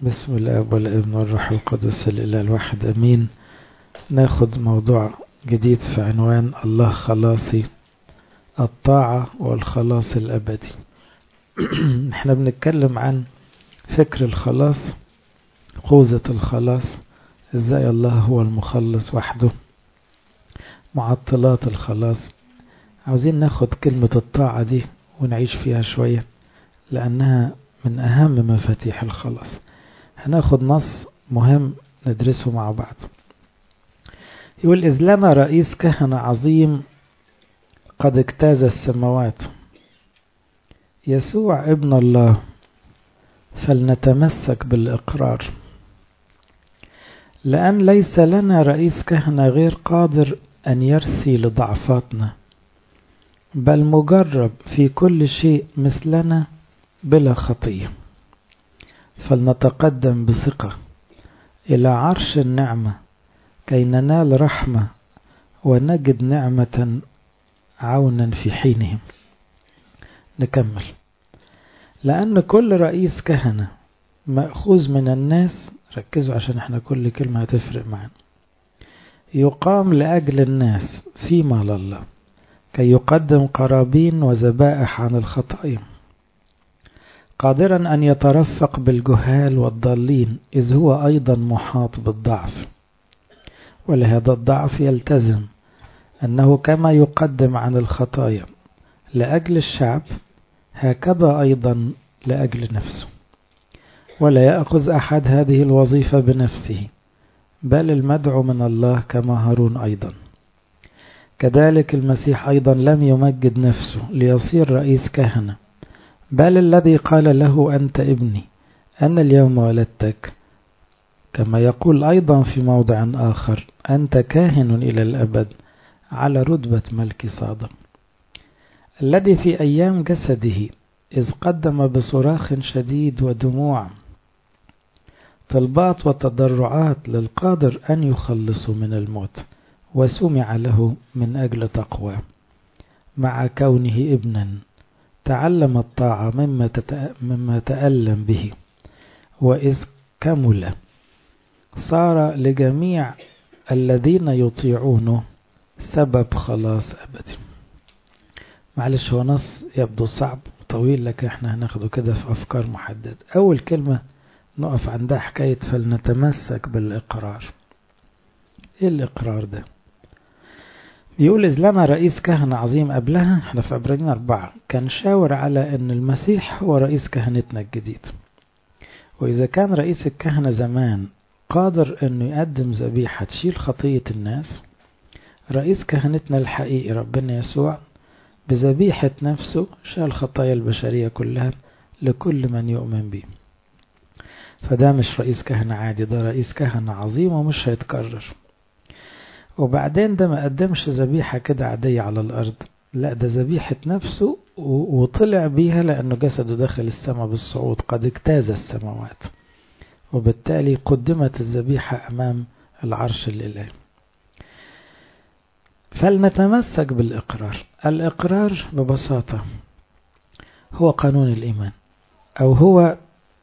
بسم الاب والابن والروح القدس الاله الواحد امين ناخد موضوع جديد في عنوان الله خلاصي الطاعة والخلاص الابدي احنا بنتكلم عن فكر الخلاص خوذة الخلاص ازاي الله هو المخلص وحده معطلات الخلاص عاوزين ناخد كلمة الطاعة دي ونعيش فيها شوية لأنها من أهم مفاتيح الخلاص هناخد نص مهم ندرسه مع بعض يقول إذ لنا رئيس كهنة عظيم قد اجتاز السماوات يسوع ابن الله فلنتمسك بالإقرار لأن ليس لنا رئيس كهنة غير قادر أن يرثي لضعفاتنا بل مجرب في كل شيء مثلنا بلا خطية فلنتقدم بثقة إلى عرش النعمة كي ننال رحمة ونجد نعمة عونا في حينهم نكمل لأن كل رئيس كهنة مأخوذ من الناس ركزوا عشان احنا كل كلمة هتفرق معنا يقام لأجل الناس فيما لله كي يقدم قرابين وذبائح عن الخطايا قادرا أن يترفق بالجهال والضالين إذ هو أيضا محاط بالضعف ولهذا الضعف يلتزم أنه كما يقدم عن الخطايا لأجل الشعب هكذا أيضا لأجل نفسه ولا يأخذ أحد هذه الوظيفة بنفسه بل المدعو من الله كما هارون أيضا كذلك المسيح أيضا لم يمجد نفسه ليصير رئيس كهنة بل الذي قال له أنت ابني أنا اليوم ولدتك كما يقول أيضا في موضع آخر أنت كاهن إلى الأبد على رتبة ملك صادق الذي في أيام جسده إذ قدم بصراخ شديد ودموع طلبات وتضرعات للقادر أن يخلصه من الموت وسمع له من أجل تقوى مع كونه ابنا تعلم الطاعة مما, مما تألم به وإذ كمل صار لجميع الذين يطيعونه سبب خلاص أبدي معلش هو نص يبدو صعب طويل لكن احنا هناخده كده في أفكار محددة أول كلمة نقف عندها حكاية فلنتمسك بالإقرار إيه الإقرار ده يقول إذ لنا رئيس كهنة عظيم قبلها احنا في عبرانيين أربعة كان شاور على أن المسيح هو رئيس كهنتنا الجديد وإذا كان رئيس الكهنة زمان قادر أنه يقدم ذبيحة تشيل خطية الناس رئيس كهنتنا الحقيقي ربنا يسوع بذبيحة نفسه شال خطايا البشرية كلها لكل من يؤمن به فده مش رئيس كهنة عادي ده رئيس كهنة عظيم ومش هيتكرر وبعدين ده ما قدمش ذبيحة كده عادية على الأرض لا ده ذبيحة نفسه وطلع بيها لأنه جسده دخل السماء بالصعود قد اجتاز السماوات وبالتالي قدمت الذبيحة أمام العرش الإلهي فلنتمسك بالإقرار الإقرار ببساطة هو قانون الإيمان أو هو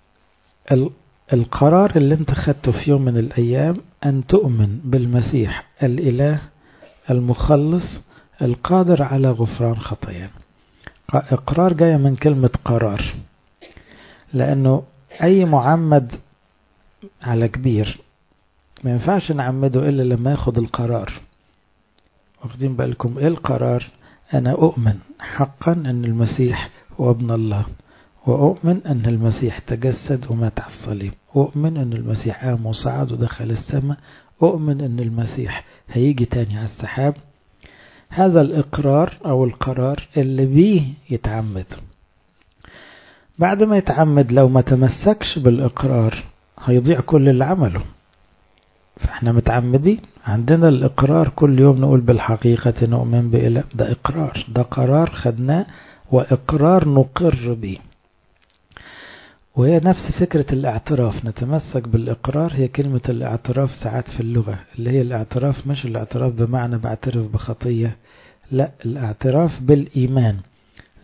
القرار اللي انت خدته في يوم من الأيام أن تؤمن بالمسيح الإله المخلص القادر على غفران خطايانا إقرار جاية من كلمة قرار لأنه أي معمد على كبير ما ينفعش نعمده إلا لما ياخد القرار واخدين بالكم إيه القرار أنا أؤمن حقا أن المسيح هو ابن الله وأؤمن أن المسيح تجسد ومات على الصليب أؤمن أن المسيح قام وصعد ودخل السماء أؤمن أن المسيح هيجي تاني على السحاب هذا الإقرار أو القرار اللي بيه يتعمد بعد ما يتعمد لو ما تمسكش بالإقرار هيضيع كل اللي عمله فاحنا متعمدين عندنا الإقرار كل يوم نقول بالحقيقة نؤمن بإله ده إقرار ده قرار خدناه وإقرار نقر به وهي نفس فكرة الاعتراف نتمسك بالإقرار هي كلمة الاعتراف ساعات في اللغة اللي هي الاعتراف مش الاعتراف بمعنى بعترف بخطية لا الاعتراف بالإيمان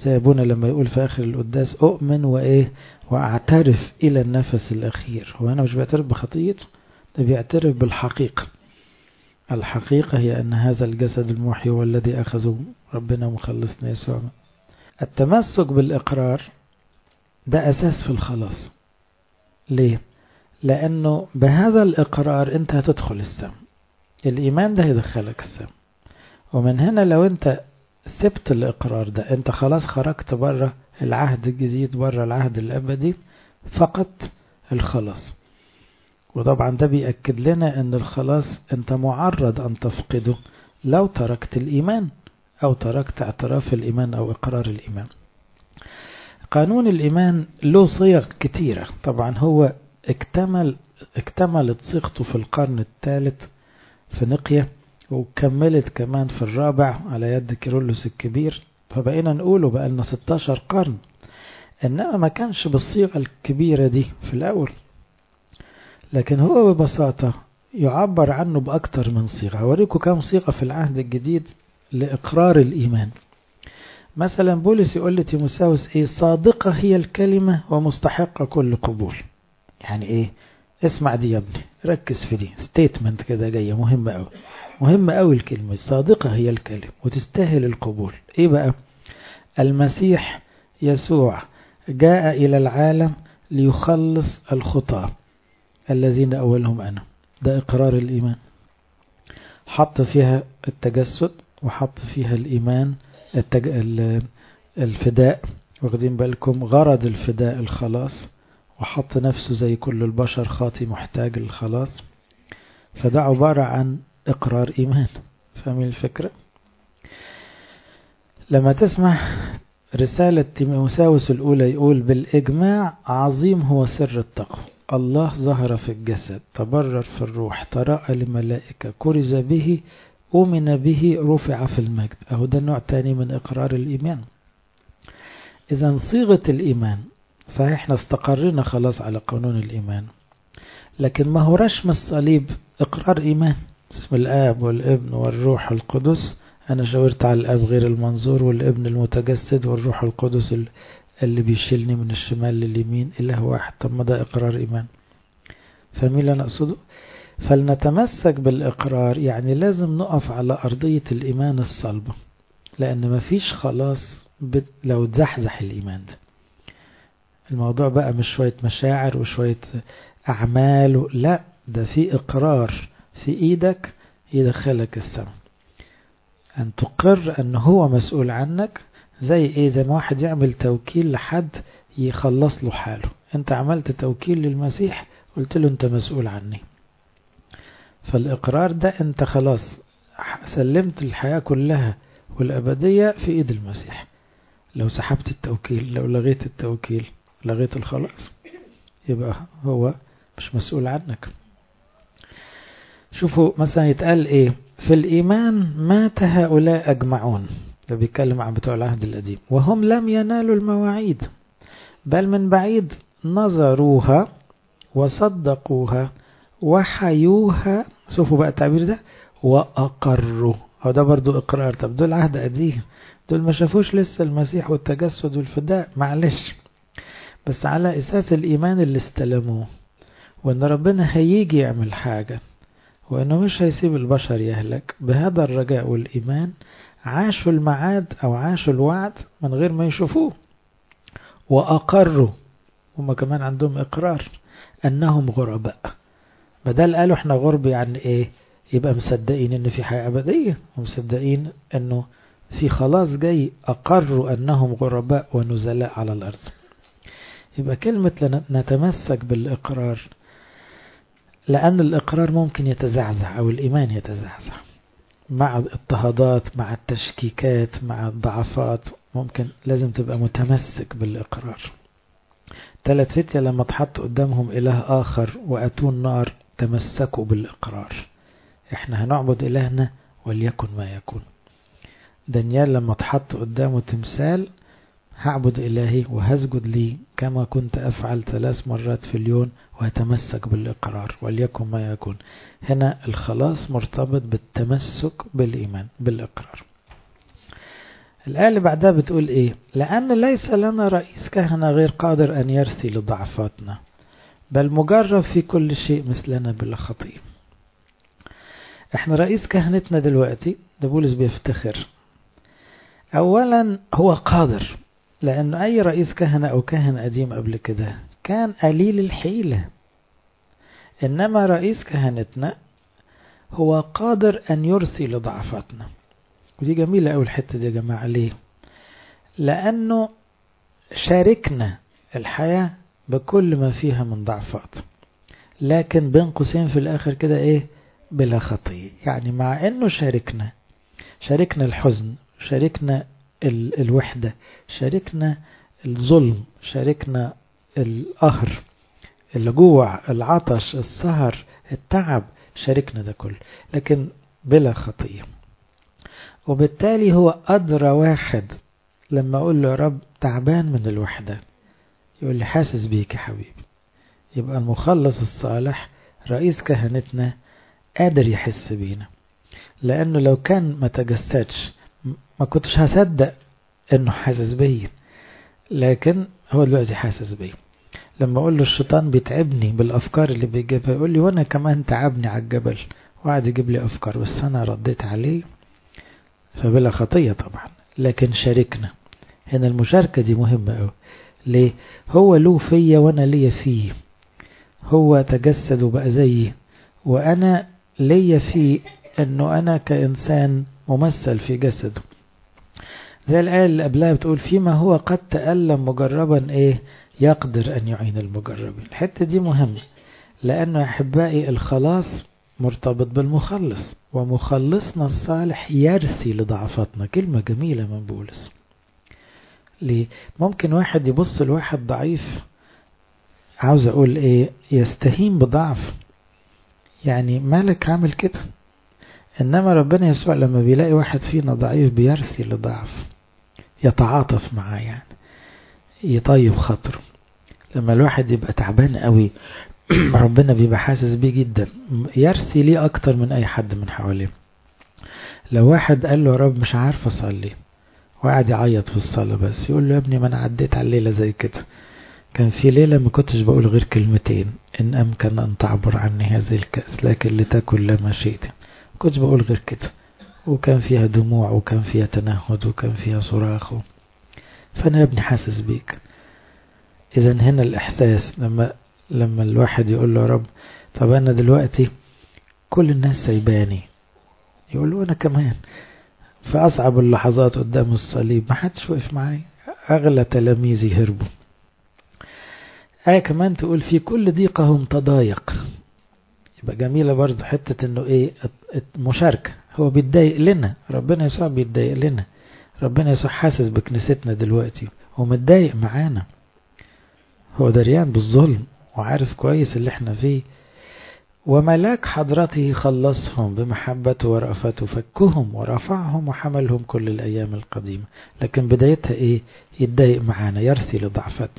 زي أبونا لما يقول في آخر القداس أؤمن وإيه وأعترف إلى النفس الأخير هو أنا مش بيعترف بخطيته ده بيعترف بالحقيقة الحقيقة هي أن هذا الجسد المحيي هو الذي أخذه ربنا مخلصنا يسوع التمسك بالإقرار ده أساس في الخلاص ليه؟ لأنه بهذا الإقرار أنت هتدخل السم الإيمان ده يدخلك السم ومن هنا لو أنت سبت الإقرار ده أنت خلاص خرجت بره العهد الجديد بره العهد الأبدي فقط الخلاص وطبعا ده بيأكد لنا أن الخلاص أنت معرض أن تفقده لو تركت الإيمان أو تركت اعتراف الإيمان أو إقرار الإيمان قانون الإيمان له صيغ كتيرة طبعا هو اكتمل اكتملت صيغته في القرن الثالث في نقية وكملت كمان في الرابع على يد كيرلس الكبير فبقينا نقوله بقى لنا 16 قرن إنما ما كانش بالصيغة الكبيرة دي في الأول لكن هو ببساطة يعبر عنه بأكتر من صيغة أوريكم كم صيغة في العهد الجديد لإقرار الإيمان مثلا بولس يقول لتيموساوس إيه صادقة هي الكلمة ومستحقة كل قبول يعني إيه اسمع دي يا ابني ركز في دي ستيتمنت كده جاية مهمة أوي مهمة أوي الكلمة صادقة هي الكلمة وتستاهل القبول إيه بقى المسيح يسوع جاء إلى العالم ليخلص الخطاة الذين أولهم أنا ده إقرار الإيمان حط فيها التجسد وحط فيها الإيمان التج... الفداء واخدين بالكم غرض الفداء الخلاص وحط نفسه زي كل البشر خاطي محتاج للخلاص فده عبارة عن إقرار إيمان فاهمين الفكرة لما تسمع رسالة تيموساوس الأولى يقول بالإجماع عظيم هو سر التقوى الله ظهر في الجسد تبرر في الروح تراءى لملائكة كرز به أؤمن به رفع في المجد أهو ده نوع تاني من إقرار الإيمان إذا صيغة الإيمان صحيح احنا استقرنا خلاص على قانون الإيمان لكن ما هو رشم الصليب إقرار إيمان اسم الآب والابن والروح القدس أنا شاورت على الآب غير المنظور والابن المتجسد والروح القدس اللي بيشيلني من الشمال لليمين إله واحد طب ما ده إقرار إيمان فاهمين اللي أنا أقصده فلنتمسك بالإقرار يعني لازم نقف على أرضية الإيمان الصلبة لأن مفيش خلاص لو تزحزح الإيمان ده الموضوع بقى مش شوية مشاعر وشوية أعمال لا ده في إقرار في إيدك يدخلك السماء أن تقر أن هو مسؤول عنك زي إيه زي ما واحد يعمل توكيل لحد يخلص له حاله أنت عملت توكيل للمسيح قلت له أنت مسؤول عني فالإقرار ده أنت خلاص سلمت الحياة كلها والأبدية في إيد المسيح لو سحبت التوكيل لو لغيت التوكيل لغيت الخلاص يبقى هو مش مسؤول عنك شوفوا مثلا يتقال ايه في الإيمان مات هؤلاء أجمعون ده بيتكلم عن بتوع العهد القديم وهم لم ينالوا المواعيد بل من بعيد نظروها وصدقوها وحيوها شوفوا بقى التعبير ده وأقروا هو ده برضو إقرار طب دول عهد قديم دول ما شافوش لسه المسيح والتجسد والفداء معلش بس على أساس الإيمان اللي استلموه وأن ربنا هيجي يعمل حاجة وأنه مش هيسيب البشر يهلك بهذا الرجاء والإيمان عاشوا المعاد أو عاشوا الوعد من غير ما يشوفوه وأقروا هم كمان عندهم إقرار أنهم غرباء بدل قالوا احنا غرب يعني ايه يبقى مصدقين ان في حياة أبدية ومصدقين انه في خلاص جاي أقروا أنهم غرباء ونزلاء على الأرض يبقى كلمة نتمسك بالإقرار لأن الإقرار ممكن يتزعزع أو الإيمان يتزعزع مع الاضطهادات مع التشكيكات مع الضعفات ممكن لازم تبقى متمسك بالإقرار ثلاث فتية لما تحط قدامهم إله آخر وأتوا النار تمسكوا بالإقرار احنا هنعبد إلهنا وليكن ما يكون دانيال لما تحط قدامه تمثال هعبد إلهي وهسجد لي كما كنت أفعل ثلاث مرات في اليوم وهتمسك بالإقرار وليكن ما يكون هنا الخلاص مرتبط بالتمسك بالإيمان بالإقرار الآية اللي بعدها بتقول إيه لأن ليس لنا رئيس كهنة غير قادر أن يرثي لضعفاتنا بل مجرب في كل شيء مثلنا بلا خطيئة احنا رئيس كهنتنا دلوقتي ده بولس بيفتخر اولا هو قادر لان اي رئيس كهنة او كاهن قديم قبل كده كان قليل الحيلة انما رئيس كهنتنا هو قادر ان يرثي لضعفاتنا ودي جميلة أوي الحتة دي يا جماعة ليه لأنه شاركنا الحياة بكل ما فيها من ضعفات لكن بين قوسين في الآخر كده إيه بلا خطية يعني مع أنه شاركنا شاركنا الحزن شاركنا ال الوحدة شاركنا الظلم شاركنا القهر الجوع العطش السهر التعب شاركنا ده كله لكن بلا خطية وبالتالي هو أدرى واحد لما أقول له يا رب تعبان من الوحدة يقول لي حاسس بيك يا حبيبي يبقى المخلص الصالح رئيس كهنتنا قادر يحس بينا لأنه لو كان ما تجسدش ما كنتش هصدق انه حاسس بيا لكن هو دلوقتي حاسس بيا لما اقول له الشيطان بيتعبني بالافكار اللي بيجيبها يقول لي وانا كمان تعبني على الجبل وقعد يجيب لي افكار بس انا رديت عليه فبلا خطيه طبعا لكن شاركنا هنا المشاركه دي مهمه قوي ليه هو له فيا وانا ليا فيه هو تجسد وبقى زيي وانا ليا فيه انه انا كانسان ممثل في جسده زي الآية اللي قبلها بتقول فيما هو قد تألم مجربا إيه يقدر أن يعين المجربين الحتة دي مهمة لأنه يا أحبائي الخلاص مرتبط بالمخلص ومخلصنا الصالح يرثي لضعفاتنا كلمة جميلة من بولس ليه ممكن واحد يبص لواحد ضعيف عاوز أقول إيه يستهين بضعف يعني مالك عامل كده إنما ربنا يسوع لما بيلاقي واحد فينا ضعيف بيرثي لضعف يتعاطف معاه يعني يطيب خاطره لما الواحد يبقى تعبان قوي ربنا بيبقى حاسس بيه جدا يرثي ليه أكتر من أي حد من حواليه لو واحد قال له يا رب مش عارف أصلي وقعد يعيط في الصلاة بس يقول له يا ابني ما أنا عديت على الليلة زي كده كان في ليلة ما كنتش بقول غير كلمتين إن أمكن أن تعبر عني هذه الكأس لكن لتكن لما شئت كنت بقول غير كده وكان فيها دموع وكان فيها تنهد وكان فيها صراخ فأنا يا ابني حاسس بيك إذا هنا الإحساس لما لما الواحد يقول له يا رب طب أنا دلوقتي كل الناس سايباني يقول له أنا كمان في أصعب اللحظات قدام الصليب ما حدش وقف معايا أغلى تلاميذي هربوا آية كمان تقول في كل ضيقهم تضايق يبقى جميلة برضه حتة انه ايه المشاركة هو بيتضايق لنا ربنا يسوع بيتضايق لنا ربنا يسوع حاسس بكنيستنا دلوقتي ومتضايق معانا هو دريان بالظلم وعارف كويس اللي احنا فيه وملاك حضرته خلصهم بمحبته ورأفته فكهم ورفعهم وحملهم كل الأيام القديمة لكن بدايتها ايه يتضايق معانا يرثي لضعفتنا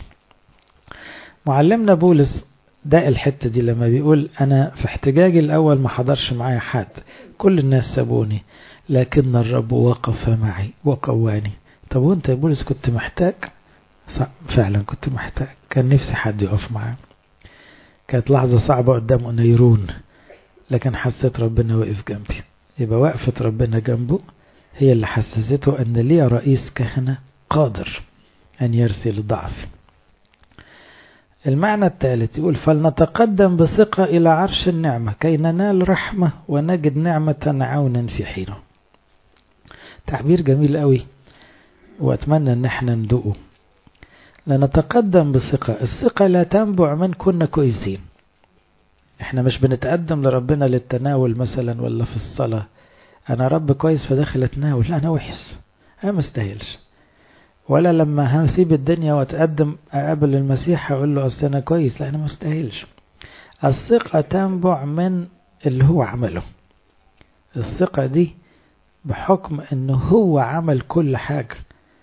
معلمنا بولس ده الحتة دي لما بيقول أنا في احتجاجي الأول ما حضرش معايا حد كل الناس سابوني لكن الرب وقف معي وقواني طب وانت يا بولس كنت محتاج فعلا كنت محتاج كان نفسي حد يقف معاه كانت لحظة صعبة قدام نيرون لكن حسيت ربنا وقف جنبي يبقى وقفة ربنا جنبه هي اللي حسسته أن لي رئيس كهنة قادر أن يرسل ضعفي المعنى الثالث يقول فلنتقدم بثقة إلى عرش النعمة كي ننال رحمة ونجد نعمة عونا في حينه تعبير جميل قوي وأتمنى أن احنا ندقه لنتقدم بثقة الثقة لا تنبع من كنا كويسين احنا مش بنتقدم لربنا للتناول مثلا ولا في الصلاة أنا رب كويس فداخل أتناول لا أنا وحش أنا مستاهلش ولا لما هسيب الدنيا واتقدم اقابل المسيح اقول له اصل انا كويس لا انا مستاهلش الثقة تنبع من اللي هو عمله الثقة دي بحكم انه هو عمل كل حاجة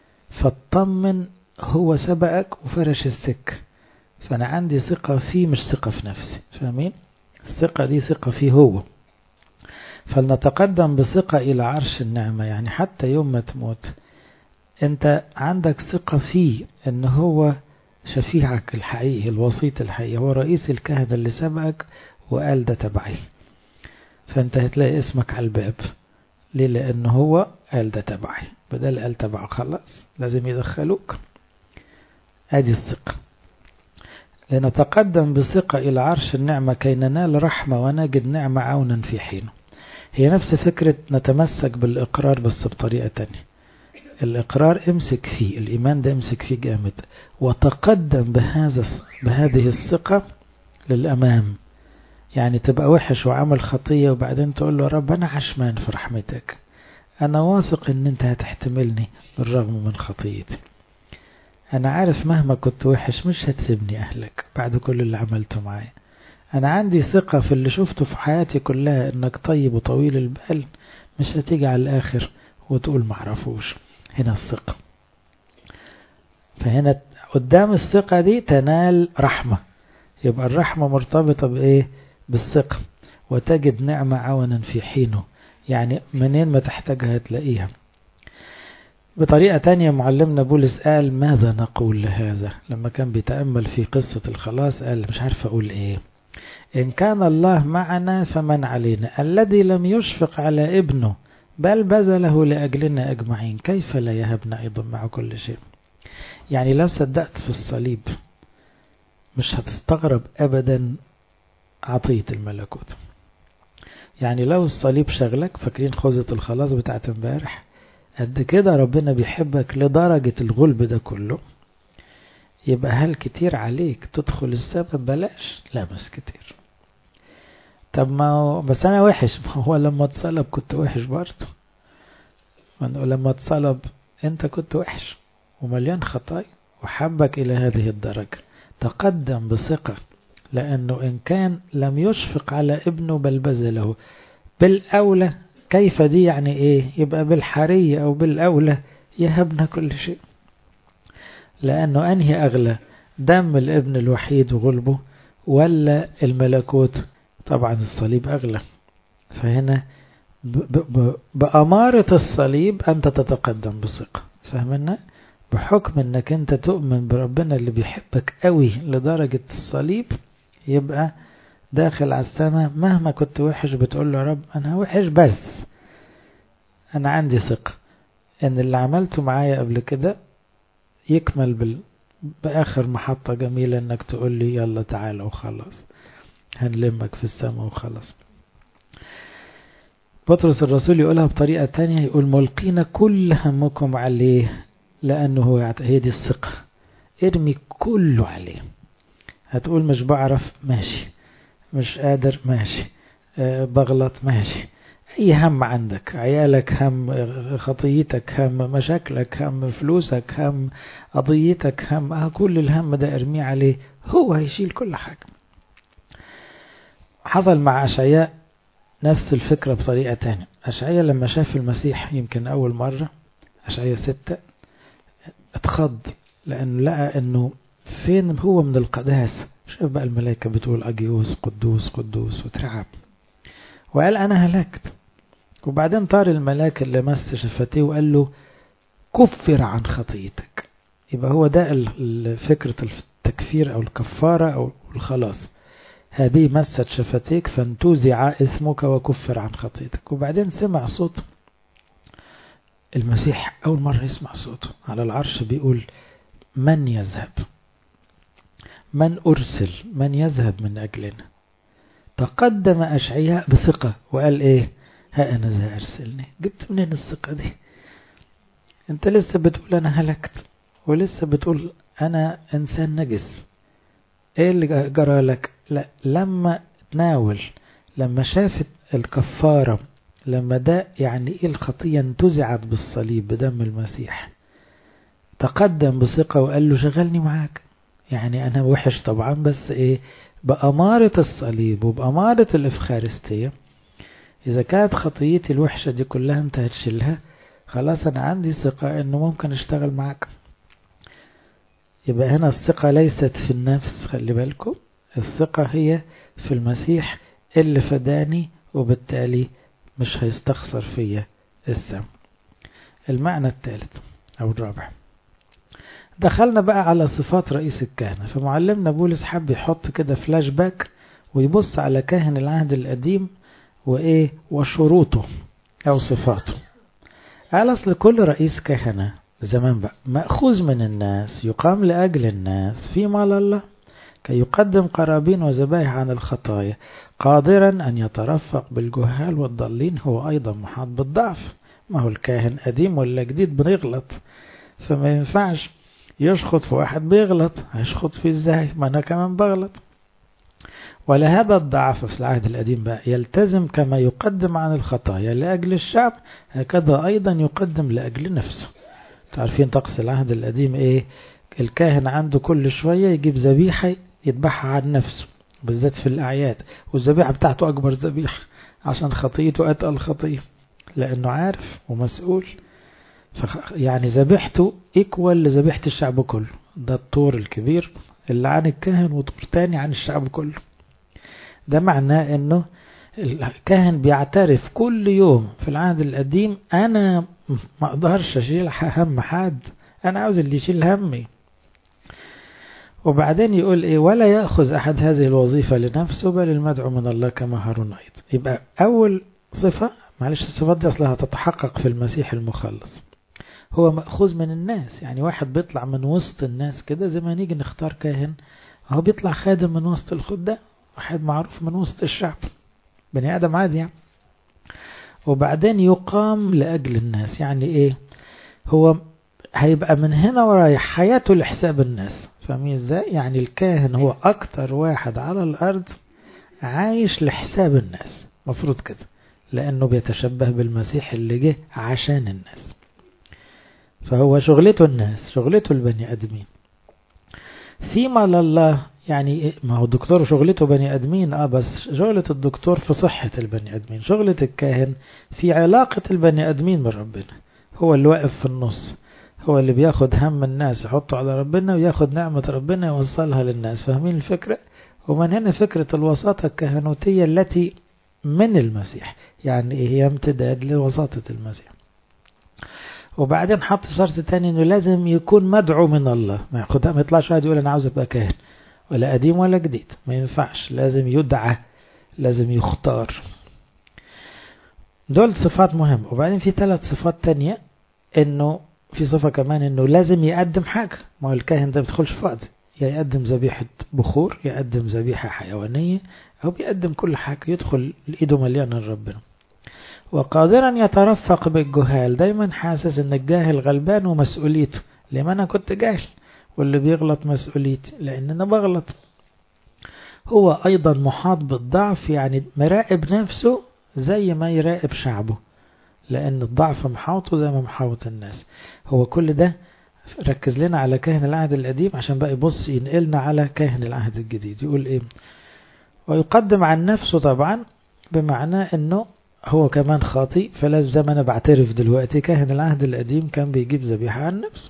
فاطمن هو سبقك وفرش السكة فانا عندي ثقة فيه مش ثقة في نفسي فاهمين الثقة دي ثقة فيه هو فلنتقدم بثقة الى عرش النعمة يعني حتى يوم ما تموت انت عندك ثقة فيه ان هو شفيعك الحقيقي الوسيط الحقيقي هو رئيس الكهنة اللي سبقك وقال ده تبعي فانت هتلاقي اسمك على الباب ليه لان هو قال ده تبعي بدل قال تبعه خلاص لازم يدخلوك ادي الثقة لنتقدم بثقة إلى عرش النعمة كي ننال رحمة ونجد نعمة عونا في حينه هي نفس فكرة نتمسك بالإقرار بس بطريقة تانية الإقرار امسك فيه الإيمان ده امسك فيه جامد وتقدم بهذا بهذه الثقة للأمام يعني تبقى وحش وعمل خطية وبعدين تقول له رب أنا عشمان في رحمتك أنا واثق إن أنت هتحتملني بالرغم من خطيتي أنا عارف مهما كنت وحش مش هتسيبني أهلك بعد كل اللي عملته معايا أنا عندي ثقة في اللي شفته في حياتي كلها إنك طيب وطويل البال مش هتيجي على الآخر وتقول معرفوش هنا الثقة فهنا قدام الثقة دي تنال رحمة يبقى الرحمة مرتبطة بإيه بالثقة وتجد نعمة عونا في حينه يعني منين ما تحتاجها تلاقيها بطريقة تانية معلمنا بولس قال ماذا نقول لهذا لما كان بيتأمل في قصة الخلاص قال مش عارف أقول إيه إن كان الله معنا فمن علينا الذي لم يشفق على ابنه بل بذله لأجلنا أجمعين كيف لا يهبنا أيضا مع كل شيء يعني لو صدقت في الصليب مش هتستغرب أبدا عطية الملكوت يعني لو الصليب شغلك فاكرين خوذة الخلاص بتاعت امبارح قد كده ربنا بيحبك لدرجة الغلب ده كله يبقى هل كتير عليك تدخل السبب بلاش لا بس كتير طب ما هو بس انا وحش ما هو لما اتصلب كنت وحش برضه لما اتصلب انت كنت وحش ومليان خطايا وحبك الى هذه الدرجة تقدم بثقة لانه ان كان لم يشفق على ابنه بل بذله بالاولى كيف دي يعني ايه يبقى بالحرية او بالاولى يهبنا كل شيء لانه انهي اغلى دم الابن الوحيد وغلبه ولا الملكوت طبعا الصليب اغلى فهنا بأمارة الصليب أنت تتقدم بثقة فهمنا بحكم أنك أنت تؤمن بربنا اللي بيحبك قوي لدرجة الصليب يبقى داخل على السماء مهما كنت وحش بتقول له يا رب أنا وحش بس أنا عندي ثقة أن اللي عملته معايا قبل كده يكمل بال... بآخر محطة جميلة أنك تقول لي يلا تعالى وخلاص هنلمك في السماء وخلاص بطرس الرسول يقولها بطريقة تانية يقول ملقين كل همكم عليه لأنه هو هي دي الثقة ارمي كله عليه هتقول مش بعرف ماشي مش قادر ماشي أه بغلط ماشي أي هم عندك عيالك هم خطيتك هم مشاكلك هم فلوسك هم قضيتك هم أه كل الهم ده ارميه عليه هو هيشيل كل حاجة حصل مع أشعياء نفس الفكرة بطريقة تانية أشعياء لما شاف المسيح يمكن أول مرة أشعياء ستة اتخض لأنه لقى أنه فين هو من القداسة شاف بقى الملائكة بتقول أجيوس قدوس قدوس وترعب وقال أنا هلكت وبعدين طار الملاك اللي مس شفتيه وقال له كفر عن خطيتك يبقى هو ده فكرة التكفير أو الكفارة أو الخلاص هذه مست شفتيك فانتوزع اسمك وكفر عن خطيتك وبعدين سمع صوت المسيح أول مرة يسمع صوته على العرش بيقول من يذهب من أرسل من يذهب من أجلنا تقدم أشعياء بثقة وقال إيه ها أنا ذا أرسلني جبت منين الثقة دي أنت لسه بتقول أنا هلكت ولسه بتقول أنا إنسان نجس إيه اللي جرى لك لا لما تناول لما شافت الكفارة لما ده يعني إيه الخطية انتزعت بالصليب بدم المسيح تقدم بثقة وقال له شغلني معاك يعني أنا وحش طبعا بس إيه بأمارة الصليب وبأمارة الإفخارستية إذا كانت خطيتي الوحشة دي كلها أنت هتشيلها خلاص أنا عندي ثقة إنه ممكن أشتغل معاك يبقى هنا الثقة ليست في النفس خلي بالكم الثقة هي في المسيح اللي فداني وبالتالي مش هيستخسر فيا السم المعنى الثالث أو الرابع دخلنا بقى على صفات رئيس الكهنة فمعلمنا بولس حب يحط كده فلاش باك ويبص على كاهن العهد القديم وإيه وشروطه أو صفاته قال أصل كل رئيس كهنة زمان بقى مأخوذ من الناس يقام لأجل الناس في مال الله كي يقدم قرابين وذبائح عن الخطايا قادرا أن يترفق بالجهال والضالين هو أيضا محاط بالضعف ما هو الكاهن قديم ولا جديد بنغلط فما ينفعش يشخط في واحد بيغلط هيشخط فيه ازاي ما انا كمان بغلط ولهذا الضعف في العهد القديم بقى يلتزم كما يقدم عن الخطايا لأجل الشعب هكذا أيضا يقدم لأجل نفسه تعرفين طقس العهد القديم ايه الكاهن عنده كل شوية يجيب ذبيحة يذبحها عن نفسه بالذات في الأعياد والذبيحة بتاعته أكبر ذبيحة عشان خطيته أتقل خطية لأنه عارف ومسؤول يعني ذبيحته ايكوال لذبيحة الشعب كله ده الطور الكبير اللي عن الكاهن وطور تاني عن الشعب كله ده معناه انه الكاهن بيعترف كل يوم في العهد القديم انا ما اقدرش اشيل هم حد انا عاوز اللي يشيل همي وبعدين يقول ايه ولا ياخذ احد هذه الوظيفه لنفسه بل المدعو من الله كما هارون ايضا يبقى اول صفه معلش الصفات دي اصلها تتحقق في المسيح المخلص هو مأخوذ من الناس يعني واحد بيطلع من وسط الناس كده زي ما نيجي نختار كاهن هو بيطلع خادم من وسط الخدام واحد معروف من وسط الشعب بني آدم عادي يعني وبعدين يقام لأجل الناس يعني إيه هو هيبقى من هنا ورايح حياته لحساب الناس فاهمين ازاي يعني الكاهن هو أكتر واحد على الأرض عايش لحساب الناس مفروض كده لأنه بيتشبه بالمسيح اللي جه عشان الناس فهو شغلته الناس شغلته البني آدمين فيما لله يعني ما هو الدكتور شغلته بني ادمين اه بس شغلة الدكتور في صحة البني ادمين شغلة الكاهن في علاقة البني ادمين بربنا هو اللي واقف في النص هو اللي بياخد هم الناس يحطه على ربنا وياخد نعمة ربنا يوصلها للناس فاهمين الفكرة ومن هنا فكرة الوساطة الكهنوتية التي من المسيح يعني هي امتداد لوساطة المسيح وبعدين حط شرط تاني انه لازم يكون مدعو من الله ما ياخد ما يطلعش واحد يقول انا عاوز ابقى كاهن ولا قديم ولا جديد ما ينفعش لازم يدعى لازم يختار دول صفات مهمة وبعدين في ثلاث صفات تانية انه في صفة كمان انه لازم يقدم حاجة ما هو الكاهن ده بيدخلش في وقت يا يقدم ذبيحة بخور يقدم ذبيحة حيوانية او بيقدم كل حاجة يدخل ايده مليانة لربنا وقادرا يترفق بالجهال دايما حاسس ان الجاهل غلبان ومسؤوليته لما انا كنت جاهل واللي بيغلط مسؤوليتي لان انا بغلط هو ايضا محاط بالضعف يعني مراقب نفسه زي ما يراقب شعبه لان الضعف محاوطه زي ما محاوط الناس هو كل ده ركز لنا على كاهن العهد القديم عشان بقى يبص ينقلنا على كاهن العهد الجديد يقول ايه ويقدم عن نفسه طبعا بمعنى انه هو كمان خاطئ فلازم زي ما انا بعترف دلوقتي كاهن العهد القديم كان بيجيب ذبيحة عن نفسه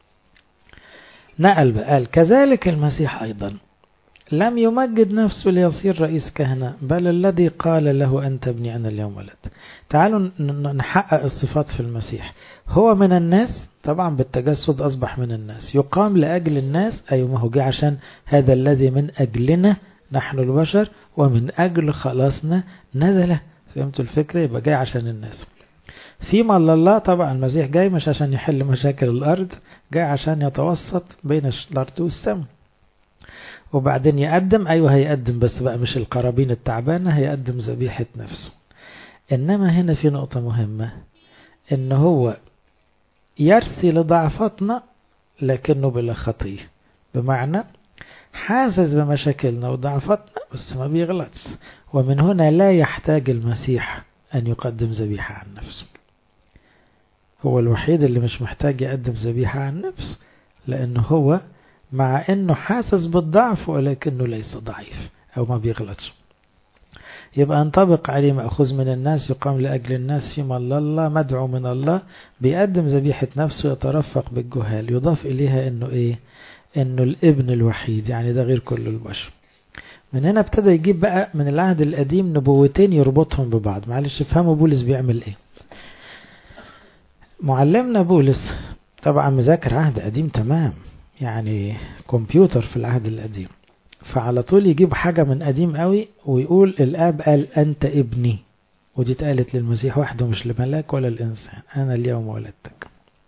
نقل بقى قال كذلك المسيح أيضا لم يمجد نفسه ليصير رئيس كهنة بل الذي قال له أنت ابني أنا اليوم ولدت تعالوا نحقق الصفات في المسيح هو من الناس طبعا بالتجسد أصبح من الناس يقام لأجل الناس أيوة ما هو جه عشان هذا الذي من أجلنا نحن البشر ومن أجل خلاصنا نزل فهمتوا الفكرة يبقى جاي عشان الناس فيما الله طبعا المسيح جاي مش عشان يحل مشاكل الأرض جاي عشان يتوسط بين الأرض والسماء وبعدين يقدم أيوه هيقدم بس بقى مش القرابين التعبانة هيقدم ذبيحة نفسه إنما هنا في نقطة مهمة إن هو يرثي لضعفتنا لكنه بلا خطية بمعنى حاسس بمشاكلنا وضعفتنا بس ما بيغلطش ومن هنا لا يحتاج المسيح أن يقدم ذبيحة عن نفسه هو الوحيد اللي مش محتاج يقدم ذبيحة عن نفسه لأنه هو مع أنه حاسس بالضعف ولكنه ليس ضعيف أو ما بيغلطش يبقى انطبق عليه مأخوذ من الناس يقام لأجل الناس فيما الله مدعو من الله بيقدم ذبيحة نفسه يترفق بالجهال يضاف إليها أنه إيه أنه الابن الوحيد يعني ده غير كل البشر من هنا ابتدى يجيب بقى من العهد القديم نبوتين يربطهم ببعض معلش افهموا بولس بيعمل ايه معلمنا بولس طبعا مذاكر عهد قديم تمام يعني كمبيوتر في العهد القديم فعلى طول يجيب حاجة من قديم قوي ويقول الآب قال أنت ابني ودي اتقالت للمسيح وحده مش لملاك ولا الإنسان أنا اليوم ولدتك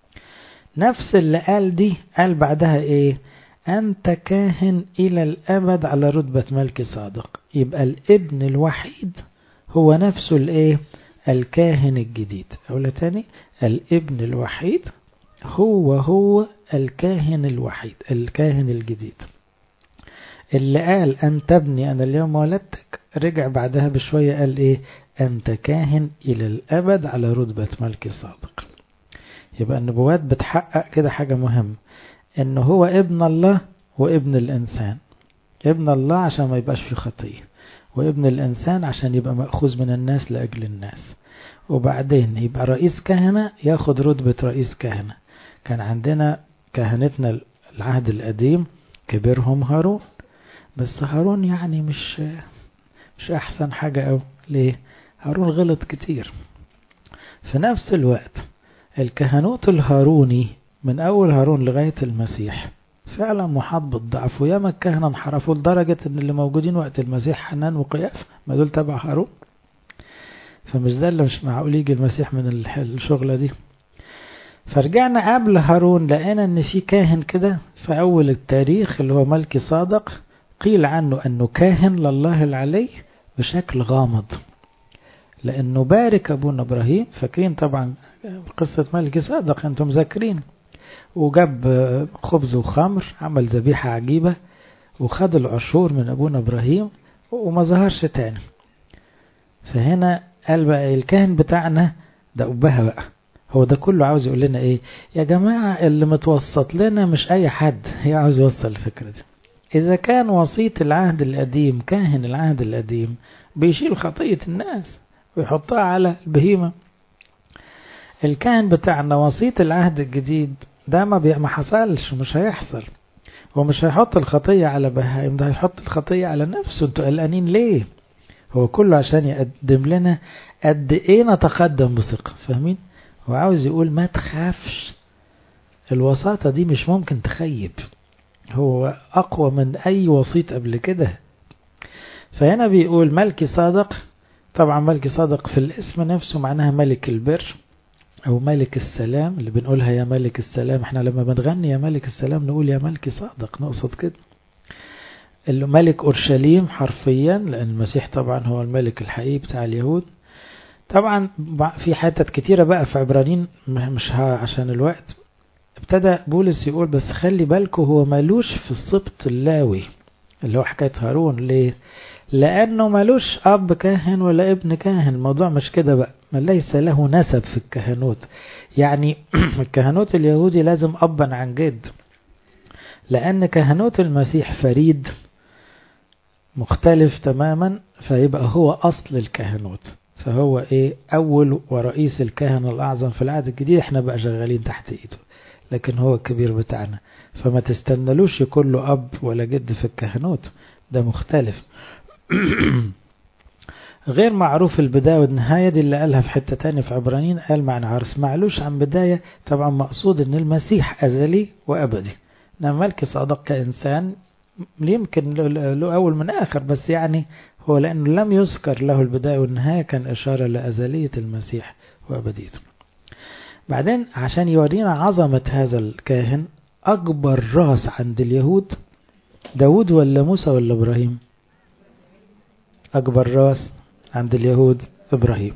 نفس اللي قال دي قال بعدها إيه أنت كاهن إلى الأبد على رتبة ملك صادق يبقى الابن الوحيد هو نفسه الإيه الكاهن الجديد أقول تاني الابن الوحيد هو هو الكاهن الوحيد الكاهن الجديد اللي قال أنت ابني أنا اليوم ولدتك رجع بعدها بشوية قال إيه أنت كاهن إلى الأبد على رتبة ملك الصادق يبقى النبوات بتحقق كده حاجة مهمة إن هو ابن الله وابن الإنسان ابن الله عشان ما يبقاش في خطية وابن الإنسان عشان يبقى مأخوذ من الناس لأجل الناس وبعدين يبقى رئيس كهنة ياخد رتبة رئيس كهنة كان عندنا كهنتنا العهد القديم كبيرهم هارون بس هارون يعني مش مش أحسن حاجة أو ليه هارون غلط كتير في نفس الوقت الكهنوت الهاروني من أول هارون لغاية المسيح فعلا محاط بالضعف وياما الكهنة انحرفوا لدرجة ان اللي موجودين وقت المسيح حنان وقياف ما دول تبع هارون فمش ده اللي مش معقول يجي المسيح من الشغلة دي فرجعنا قبل هارون لقينا ان في كاهن كده في اول التاريخ اللي هو ملكي صادق قيل عنه انه كاهن لله العلي بشكل غامض لانه بارك ابونا ابراهيم فاكرين طبعا قصة ملكي صادق انتم مذاكرين وجاب خبز وخمر عمل ذبيحة عجيبة وخد العشور من أبونا إبراهيم وما ظهرش تاني فهنا قال بقى الكاهن بتاعنا ده أبها بقى هو ده كله عاوز يقول لنا ايه يا جماعة اللي متوسط لنا مش اي حد هي عاوز يوصل الفكرة دي اذا كان وسيط العهد القديم كاهن العهد القديم بيشيل خطية الناس ويحطها على البهيمة الكاهن بتاعنا وسيط العهد الجديد ده ما, بي... ما حصلش مش هيحصل هو مش هيحط الخطية على بهايم ده هيحط الخطية على نفسه انتوا قلقانين ليه هو كله عشان يقدم لنا قد ايه نتقدم بثقة فاهمين هو عاوز يقول ما تخافش الوساطة دي مش ممكن تخيب هو أقوى من أي وسيط قبل كده فهنا بيقول ملكي صادق طبعا ملكي صادق في الاسم نفسه معناها ملك البر أو ملك السلام اللي بنقولها يا ملك السلام احنا لما بنغني يا ملك السلام نقول يا ملكي صادق نقصد كده اللي ملك أورشليم حرفيا لأن المسيح طبعا هو الملك الحقيقي بتاع اليهود طبعا في حتت كتيرة بقى في عبرانيين مش عشان الوقت ابتدى بولس يقول بس خلي بالكم هو مالوش في السبط اللاوي اللي هو حكاية هارون ليه لأنه مالوش أب كاهن ولا ابن كاهن الموضوع مش كده بقى ما ليس له نسب في الكهنوت يعني الكهنوت اليهودي لازم أبا عن جد لأن كهنوت المسيح فريد مختلف تماما فيبقى هو أصل الكهنوت فهو إيه أول ورئيس الكهنة الأعظم في العهد الجديد إحنا بقى شغالين تحت إيده لكن هو الكبير بتاعنا فما تستنلوش يكون له أب ولا جد في الكهنوت ده مختلف غير معروف البداية والنهاية دي اللي قالها في حتة تاني في عبرانيين قال معنى عرس معلوش عن بداية طبعا مقصود ان المسيح أزلي وأبدي نعم ملك صادق كإنسان يمكن له أول من آخر بس يعني هو لأنه لم يذكر له البداية والنهاية كان إشارة لأزلية المسيح وأبديته بعدين عشان يورينا عظمة هذا الكاهن أكبر راس عند اليهود داود ولا موسى ولا إبراهيم أكبر راس عند اليهود إبراهيم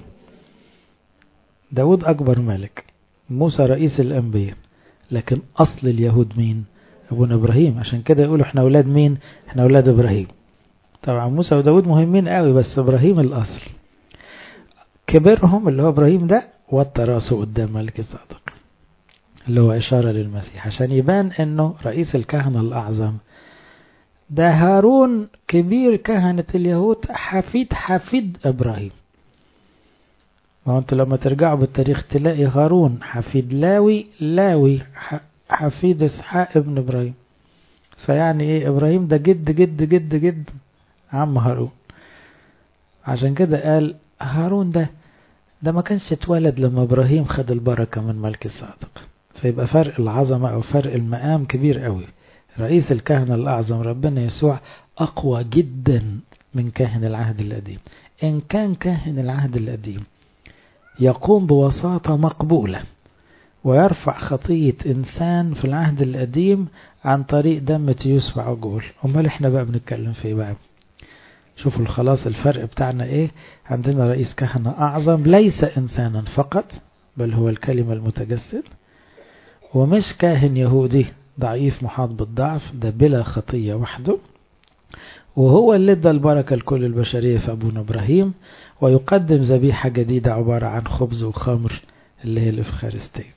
داود أكبر ملك موسى رئيس الأنبياء لكن أصل اليهود مين أبونا إبراهيم عشان كده يقولوا احنا أولاد مين احنا أولاد إبراهيم طبعا موسى وداود مهمين قوي بس إبراهيم الأصل كبرهم اللي هو إبراهيم ده وطى راسه قدام ملك الصادق اللي هو إشارة للمسيح عشان يبان أنه رئيس الكهنة الأعظم ده هارون كبير كهنة اليهود حفيد حفيد إبراهيم ما انت لما ترجعوا بالتاريخ تلاقي هارون حفيد لاوي لاوي حفيد إسحاق ابن إبراهيم فيعني إيه إبراهيم ده جد جد جد جد عم هارون عشان كده قال هارون ده ده ما كانش اتولد لما إبراهيم خد البركة من ملك الصادق فيبقى فرق العظمة أو فرق المقام كبير قوي رئيس الكهنة الأعظم ربنا يسوع أقوى جدا من كاهن العهد القديم إن كان كاهن العهد القديم يقوم بوساطة مقبولة ويرفع خطية إنسان في العهد القديم عن طريق دم تيوس وعجول أمال إحنا بقى بنتكلم في إيه بقى شوفوا الخلاص الفرق بتاعنا إيه عندنا رئيس كهنة أعظم ليس إنسانا فقط بل هو الكلمة المتجسد ومش كاهن يهودي ضعيف محاط بالضعف ده بلا خطية وحده وهو اللي ادى البركة لكل البشرية في أبونا إبراهيم ويقدم ذبيحة جديدة عبارة عن خبز وخمر اللي هي الإفخارستية